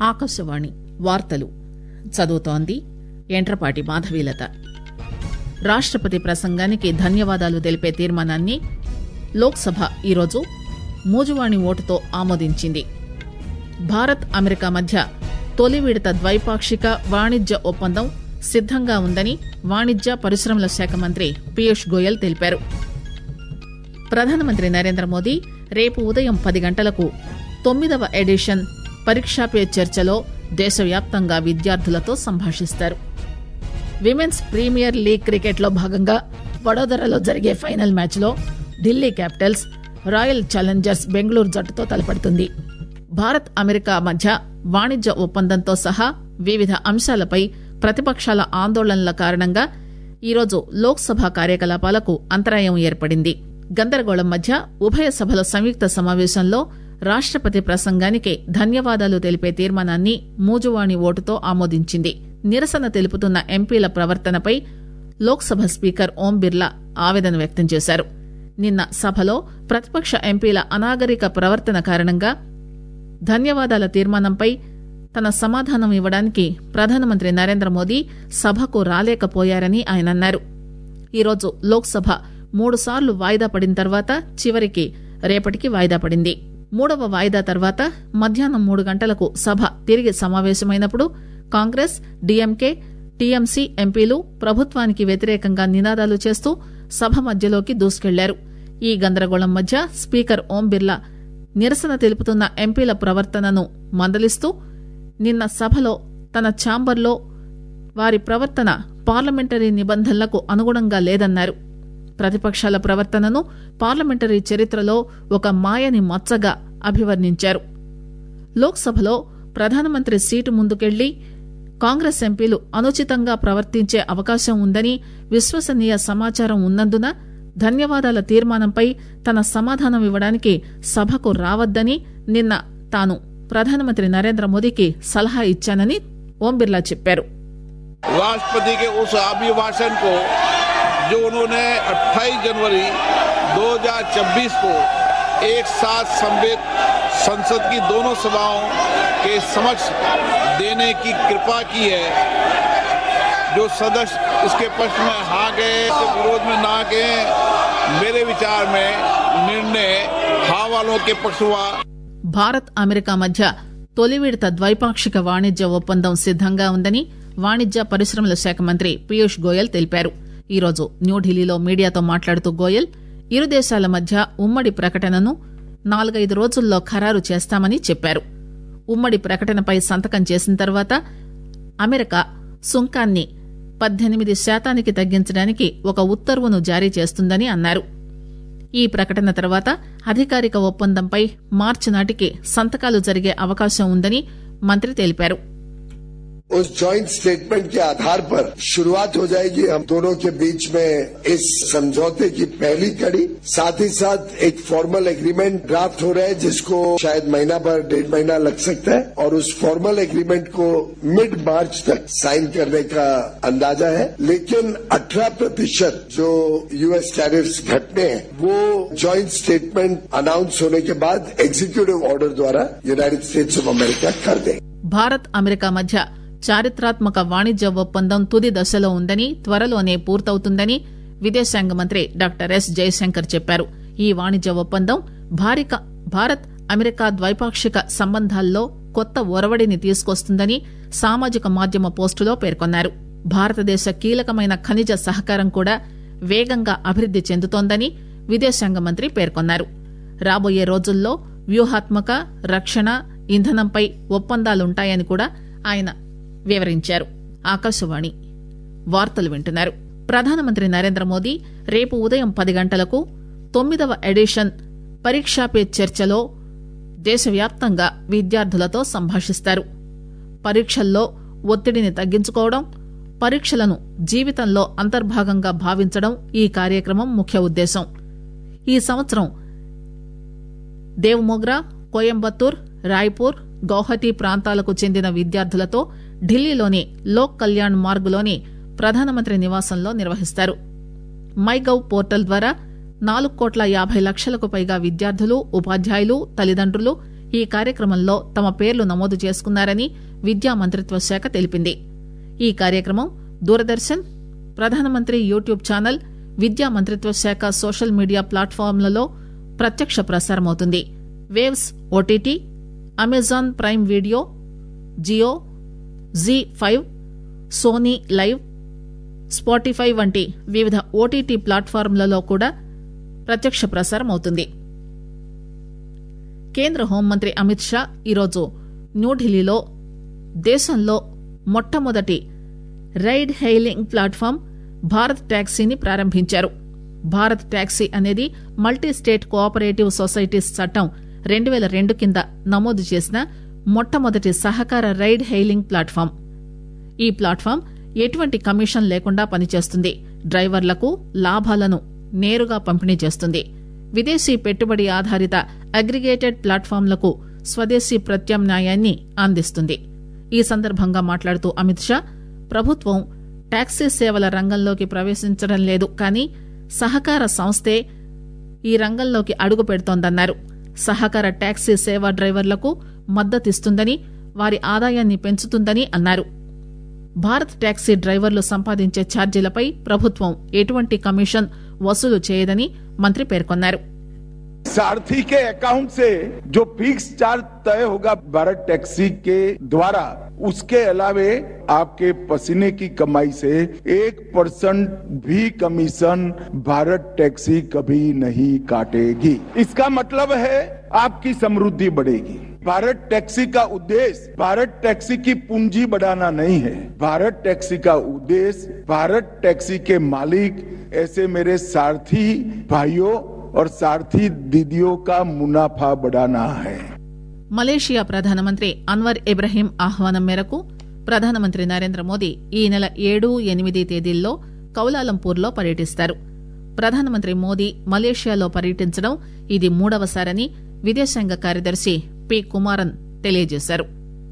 ఆకాశవాణి వార్తలు చదువుతోంది ఎంట్రపాటి మాధవీలత రాష్టపతి ప్రసంగానికి ధన్యవాదాలు తెలిపే తీర్మానాన్ని లోక్సభ ఈరోజు మూజువాణి ఓటుతో ఆమోదించింది భారత్ అమెరికా మధ్య తొలి విడత ద్వైపాక్షిక వాణిజ్య ఒప్పందం సిద్దంగా ఉందని వాణిజ్య పరిశ్రమల శాఖ మంత్రి పీయూష్ గోయల్ తెలిపారు ప్రధానమంత్రి నరేంద్ర మోదీ రేపు ఉదయం పది గంటలకు తొమ్మిదవ ఎడిషన్ పరీక్షా పే చర్చలో దేశవ్యాప్తంగా విద్యార్థులతో సంభాషిస్తారు విమెన్స్ ప్రీమియర్ లీగ్ క్రికెట్లో భాగంగా వడోదరలో జరిగే ఫైనల్ మ్యాచ్లో Delhi Capitals Royal Challengers Bengaluru జట్టుతో తలపడుతుంది భారత్ అమెరికా మధ్య వాణిజ్య ఒప్పందంతో సహా వివిధ అంశాలపై ప్రతిపక్షాల ఆందోళనల కారణంగా ఈరోజు లోక్సభ కార్యకలాపాలకు అంతరాయం ఏర్పడింది గందరగోళం మధ్య ఉభయ సభల సంయుక్త సమావేశంలో రాష్టపతి ప్రసంగానికి ధన్యవాదాలు తెలిపే తీర్మానాన్ని మూజువాణి ఓటుతో ఆమోదించింది నిరసన తెలుపుతున్న ఎంపీల ప్రవర్తనపై లోక్సభ స్పీకర్ ఓం బిర్లా ఆవేదన వ్యక్తం చేశారు నిన్న సభలో ప్రతిపక్ష ఎంపీల అనాగరిక ప్రవర్తన కారణంగా ధన్యవాదాల తీర్మానంపై తన సమాధానం ఇవ్వడానికి ప్రధానమంత్రి నరేంద్ర మోదీ సభకు రాలేకపోయారని ఆయన అన్నారు ఈరోజు లోక్సభ మూడుసార్లు వాయిదా పడిన తర్వాత చివరికి రేపటికి వాయిదా పడింది మూడవ వాయిదా తర్వాత మధ్యాహ్నం మూడు గంటలకు సభ తిరిగి సమావేశమైనప్పుడు కాంగ్రెస్ డీఎంకే టీఎంసీ ఎంపీలు ప్రభుత్వానికి వ్యతిరేకంగా నినాదాలు చేస్తూ సభ మధ్యలోకి దూసుకెళ్లారు ఈ గందరగోళం మధ్య స్పీకర్ ఓం బిర్లా నిరసన తెలుపుతున్న ఎంపీల ప్రవర్తనను మందలిస్తూ నిన్న సభలో తన ఛాంబర్లో వారి ప్రవర్తన పార్లమెంటరీ నిబంధనలకు అనుగుణంగా లేదన్నారు ప్రతిపక్షాల ప్రవర్తనను పార్లమెంటరీ చరిత్రలో ఒక మాయని మచ్చగా అభివర్ణించారు లోక్సభలో ప్రధానమంత్రి సీటు ముందుకెళ్లి కాంగ్రెస్ ఎంపీలు అనుచితంగా ప్రవర్తించే అవకాశం ఉందని విశ్వసనీయ సమాచారం ఉన్నందున ధన్యవాదాల తీర్మానంపై తన సమాధానం ఇవ్వడానికి సభకు రావద్దని నిన్న తాను ప్రధానమంత్రి నరేంద్ర మోదీకి సలహా ఇచ్చానని ఓం బిర్లా చెప్పారు राष्ट्रपति के उस अभिभाषण को जो उन्होंने 28 जनवरी 2026 को एक साथ संबित संसद की दोनों सभाओं के समक्ष देने की कृपा की है जो सदस्य इसके पक्ष में हाँ गए इसके विरोध में ना गए मेरे विचार में निर्णय हाँ वालों के पक्ष हुआ భారత్ అమెరికా మధ్య తొలి విడత ద్వైపాక్షిక వాణిజ్య ఒప్పందం సిద్దంగా ఉందని వాణిజ్య పరిశ్రమల శాఖ మంత్రి పీయూష్ గోయల్ తెలిపారు ఈరోజు న్యూఢిల్లీలో మీడియాతో మాట్లాడుతూ గోయల్ ఇరు దేశాల మధ్య ఉమ్మడి ప్రకటనను నాలుగైదు రోజుల్లో ఖరారు చేస్తామని చెప్పారు ఉమ్మడి ప్రకటనపై సంతకం చేసిన తర్వాత అమెరికా సుంకాన్ని పద్దెనిమిది శాతానికి తగ్గించడానికి ఒక ఉత్తర్వును జారీ చేస్తుందని అన్నారు ఈ ప్రకటన తర్వాత అధికారిక ఒప్పందంపై మార్చి నాటికి సంతకాలు జరిగే అవకాశం ఉందని మంత్రి తెలిపారు उस जॉइंट स्टेटमेंट के आधार पर शुरुआत हो जाएगी हम दोनों के बीच में इस समझौते की पहली कड़ी साथ ही साथ एक फॉर्मल एग्रीमेंट ड्राफ्ट हो रहा है जिसको शायद महीना भर डेढ़ महीना लग सकता है और उस फॉर्मल एग्रीमेंट को मिड मार्च तक साइन करने का अंदाजा है लेकिन 18 प्रतिशत जो यूएस टैरिफ्स घटने हैं वो जॉइंट स्टेटमेंट अनाउंस होने के बाद एग्जीक्यूटिव ऑर्डर द्वारा यूनाइटेड स्टेट्स ऑफ अमेरिका कर देंगे భారత్ అమెరికా మధ్య చారిత్రాత్మక వాణిజ్య ఒప్పందం తుది దశలో ఉందని త్వరలోనే పూర్తవుతుందని విదేశాంగ మంత్రి డాక్టర్ ఎస్ జయశంకర్ చెప్పారు ఈ వాణిజ్య ఒప్పందం భారిక- భారత్ అమెరికా ద్వైపాక్షిక సంబంధాల్లో కొత్త ఒరవడిని తీసుకొస్తుందని సామాజిక మాధ్యమ పోస్టులో పేర్కొన్నారు భారతదేశ కీలకమైన ఖనిజ సహకారం కూడా వేగంగా అభివృద్ది చెందుతోందని విదేశాంగ మంత్రి పేర్కొన్నారు రాబోయే రోజుల్లో వ్యూహాత్మక రక్షణ ఇంధనంపై ఒప్పందాలుంటాయని కూడా ఆయన వివరించారు ఆకాశవాణి వార్తలు వింటున్నారు ప్రధానమంత్రి నరేంద్ర మోదీ రేపు ఉదయం పది గంటలకు తొమ్మిదవ ఎడిషన్ పరీక్షా పే చర్చలో దేశవ్యాప్తంగా విద్యార్థులతో సంభాషిస్తారు పరీక్షల్లో ఒత్తిడిని తగ్గించుకోవడం పరీక్షలను జీవితంలో అంతర్భాగంగా భావించడం ఈ కార్యక్రమం ముఖ్య ఉద్దేశం ఈ సంవత్సరం దేవ్మోగ్రా కోయంబత్తూర్ రాయ్పూర్ గౌహతి ప్రాంతాలకు చెందిన విద్యార్థులతో ఢిల్లీలోని లోక్ కళ్యాణ్ మార్గులోని ప్రధానమంత్రి నివాసంలో నిర్వహిస్తారు మైగవ్ పోర్టల్ ద్వారా నాలుగు కోట్ల యాభై లక్షలకు పైగా విద్యార్థులు ఉపాధ్యాయులు తల్లిదండ్రులు ఈ కార్యక్రమంలో తమ పేర్లు నమోదు చేసుకున్నారని విద్యా మంత్రిత్వ శాఖ తెలిపింది ఈ కార్యక్రమం దూరదర్శన్ ప్రధానమంత్రి యూట్యూబ్ ఛానల్ విద్యా మంత్రిత్వ శాఖ సోషల్ మీడియా ప్లాట్ఫామ్లలో ప్రత్యక్ష ప్రసారమవుతుంది waves OTT Amazon Prime Video Jio Zee five Sony Liv Spotify వంటి వివిధ ఓటీటీ ప్లాట్ఫామ్లలో కూడా ప్రత్యక్ష ప్రసారం అవుతుంది కేంద్ర హోంమంత్రి అమిత్ షా ఈరోజు న్యూఢిల్లీలో దేశంలో మొట్టమొదటి రైడ్ హెయిలింగ్ ప్లాట్ఫామ్ భారత్ టాక్సీని ప్రారంభించారు భారత్ టాక్సీ అనేది మల్టీ స్టేట్ కోఆపరేటివ్ సొసైటీస్ చట్టం రెండు పేల రెండు కింద నమోదు చేసిన మొట్టమొదటి సహకార రైడ్ హెయిలింగ్ ప్లాట్ఫామ్ ఈ ప్లాట్ఫామ్ ఎటువంటి కమిషన్ లేకుండా పనిచేస్తుంది డ్రైవర్లకు లాభాలను నేరుగా పంపిణీ చేస్తుంది విదేశీ పెట్టుబడి ఆధారిత అగ్రిగేటెడ్ ప్లాట్ఫామ్లకు స్వదేశీ ప్రత్యామ్నాయాన్ని అందిస్తుంది ఈ సందర్భంగా మాట్లాడుతూ అమిత్ షా ప్రభుత్వం టాక్సీ సేవల రంగంలోకి ప్రవేశించడం లేదు కానీ సహకార సంస్థే ఈ రంగంలోకి అడుగు పెడుతోందన్నారు సహకార టాక్సీ సేవా డ్రైవర్లకు మద్దతిస్తుందని వారి ఆదాయాన్ని పెంచుతుందని అన్నారు భారత్ టాక్సీ డ్రైవర్లు సంపాదించే ఛార్జీలపై ప్రభుత్వం ఎటువంటి కమిషన్ వసూలు చేయదని మంత్రి పేర్కొన్నారు सारथी के अकाउंट से जो फिक्स चार्ज तय होगा भारत टैक्सी के द्वारा उसके अलावे आपके पसीने की कमाई से एक परसेंट भी कमीशन भारत टैक्सी कभी नहीं काटेगी इसका मतलब है आपकी समृद्धि बढ़ेगी भारत टैक्सी का उद्देश्य भारत टैक्सी की पूंजी बढ़ाना नहीं है भारत टैक्सी का उद्देश्य भारत टैक्सी के मालिक ऐसे मेरे सारथी भाइयों और सारथी दीदियों का मुनाफा बढ़ाना है మలేషియా ప్రధానమంత్రి అన్వర్ ఇబ్రహీం ఆహ్వానం మేరకు ప్రధానమంత్రి నరేంద్ర మోదీ ఈ నెల ఏడు ఎనిమిది తేదీల్లో కౌలాలంపూర్లో పర్యటిస్తారు ప్రధానమంత్రి మోదీ మలేషియాలో పర్యటించడం ఇది మూడవసారని విదేశాంగ కార్యదర్శి పి కుమారన్ తెలియజేశారు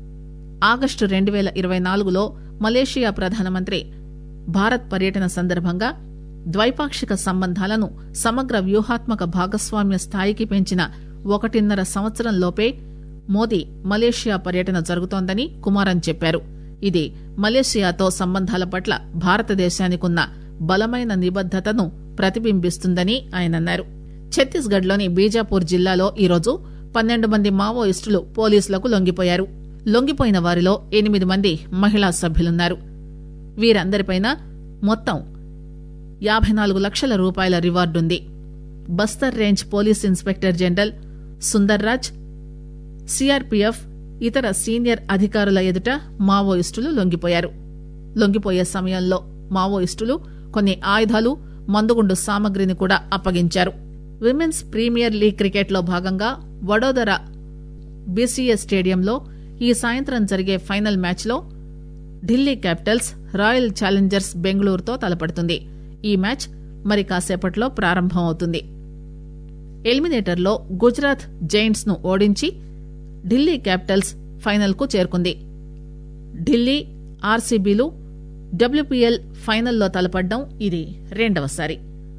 ఆగస్టు రెండు పేల ఇరవై నాలుగులో మలేషియా ప్రధానమంత్రి భారత్ పర్యటన సందర్భంగా ద్వైపాక్షిక సంబంధాలను సమగ్ర వ్యూహాత్మక భాగస్వామ్య స్థాయికి పెంచిన ఒకటిన్నర సంవత్సరంలోపే మోదీ మలేషియా పర్యటన జరుగుతోందని కుమారన్ చెప్పారు ఇది మలేషియాతో సంబంధాల పట్ల భారతదేశానికున్న బలమైన నిబద్దతను ప్రతిబింబిస్తుందని ఆయన అన్నారు ఛత్తీస్గఢ్ లోని బీజాపూర్ జిల్లాలో ఈరోజు పన్నెండు మంది మావోయిస్టులు పోలీసులకు లొంగిపోయారు లొంగిపోయిన వారిలో ఎనిమిది మంది మహిళా సభ్యులున్నారు వీరందరిపైన మొత్తం యాభై నాలుగు లక్షల రూపాయల రివార్డుంది Bastar range police inspector general Sundar Raj CRPF ఇతర సీనియర్ అధికారుల ఎదుట మావోయిస్టులు లొంగిపోయారు లొంగిపోయే సమయంలో మావోయిస్టులు కొన్ని ఆయుధాలు మందుగుండు సామగ్రిని కూడా అప్పగించారు విమెన్స్ ప్రీమియర్ లీగ్ క్రికెట్లో భాగంగా వడోదర బీసీఏ స్టేడియంలో ఈ సాయంత్రం జరిగే ఫైనల్ మ్యాచ్లో ఢిల్లీ క్యాపిటల్స్ రాయల్ ఛాలెంజర్స్ బెంగళూరుతో తలపడుతుంది ఈ మ్యాచ్ మరి కాసేపట్లో ప్రారంభమవుతుంది ఎలిమినేటర్లో గుజరాత్ జైంట్స్ ను ఓడించి ఢిల్లీ క్యాపిటల్స్ ఫైనల్ కు చేరుకుంది ఢిల్లీ ఆర్సీబీలు డబ్ల్యూపీఎల్ ఫైనల్లో తలపడ్డం ఇది రెండవసారి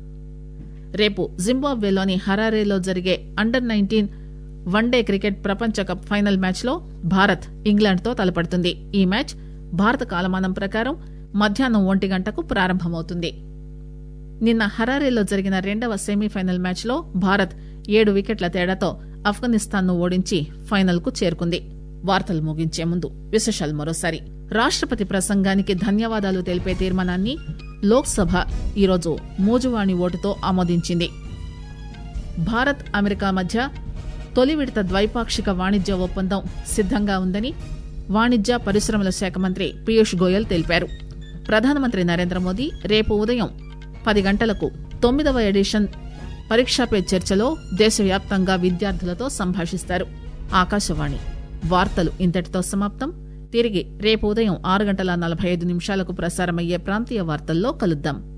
రేపు జింబాబ్వేలోని హరారేలో జరిగే అండర్ నైన్టీన్ వన్డే క్రికెట్ ప్రపంచ కప్ ఫైనల్ మ్యాచ్లో భారత్ ఇంగ్లాండ్తో తలపడుతుంది ఈ మ్యాచ్ భారత కాలమానం ప్రకారం మధ్యాహ్నం ఒంటి గంటకు ప్రారంభమవుతుంది నిన్న హరారేలో జరిగిన రెండవ సెమీఫైనల్ మ్యాచ్లో భారత్ ఏడు వికెట్ల తేడాతో ఆఫ్ఘనిస్తాన్ ను ఓడించి ఫైనల్ కు చేరుకుంది వార్తలు ముగించే ముందు విశేషాలు మరోసారి రాష్టపతి ప్రసంగానికి ధన్యవాదాలు తెలిపే తీర్మానాన్ని లోక్సభ ఈరోజు మూజువాణి ఓటుతో ఆమోదించింది భారత్ అమెరికా మధ్య తొలి విడత ద్వైపాక్షిక వాణిజ్య ఒప్పందం సిద్దంగా ఉందని వాణిజ్య పరిశ్రమల శాఖ మంత్రి పీయూష్ గోయల్ తెలిపారు ప్రధానమంత్రి నరేంద్ర మోదీ రేపు ఉదయం పది గంటలకు తొమ్మిదవ ఎడిషన్ పరీక్షా పే చర్చలో దేశవ్యాప్తంగా విద్యార్థులతో సంభాషిస్తారు ఆకాశవాణి వార్తలు ఇంతటితో సమాప్తం తిరిగి రేపు ఉదయం ఆరు గంటల నలభై ఐదు నిమిషాలకు ప్రసారమయ్యే ప్రాంతీయ వార్తల్లో కలుద్దాం